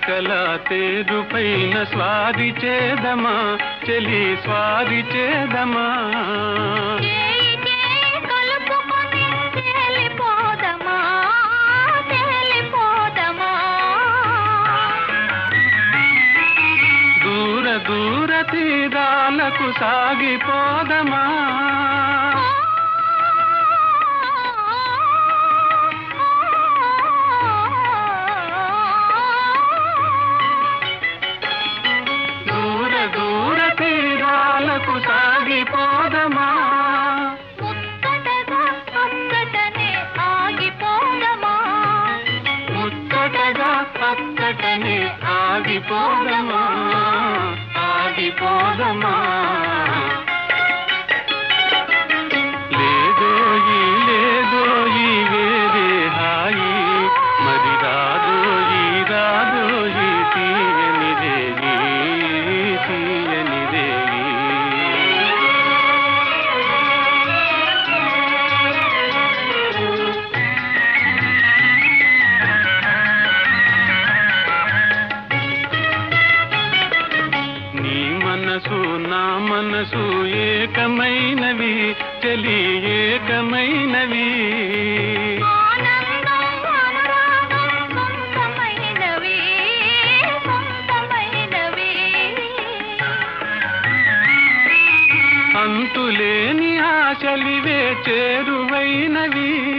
కోరికల తేరు పైన స్వారి చేదమా చెలి స్వారి చేదమా చేయి చేయి కలుపుకొని తేలిపోదమా తేలిపోదమా దూర దూర తీరాలకు సాగిపోదమా దూర దూర తీరాలకు సాగిపోదమా ముచ్చటగా అక్కటనే ఆగిపోదమా ముచ్చటగా పక్కటనే ఆగిపోదమా ఆగిపోదమా లేదోయి లేదోయి వేరే హాయి మరి రాదోయి రాదోయి తీయని రేగి తీయని రేగి నీ మనసు నా మనసు ఏకమైనవి చెలి ఏకమైనవి ఆనందం అనురాగం సొంతమైనవి సొంతమైనవి అంతులేని ఆశలివే చేరువైనవి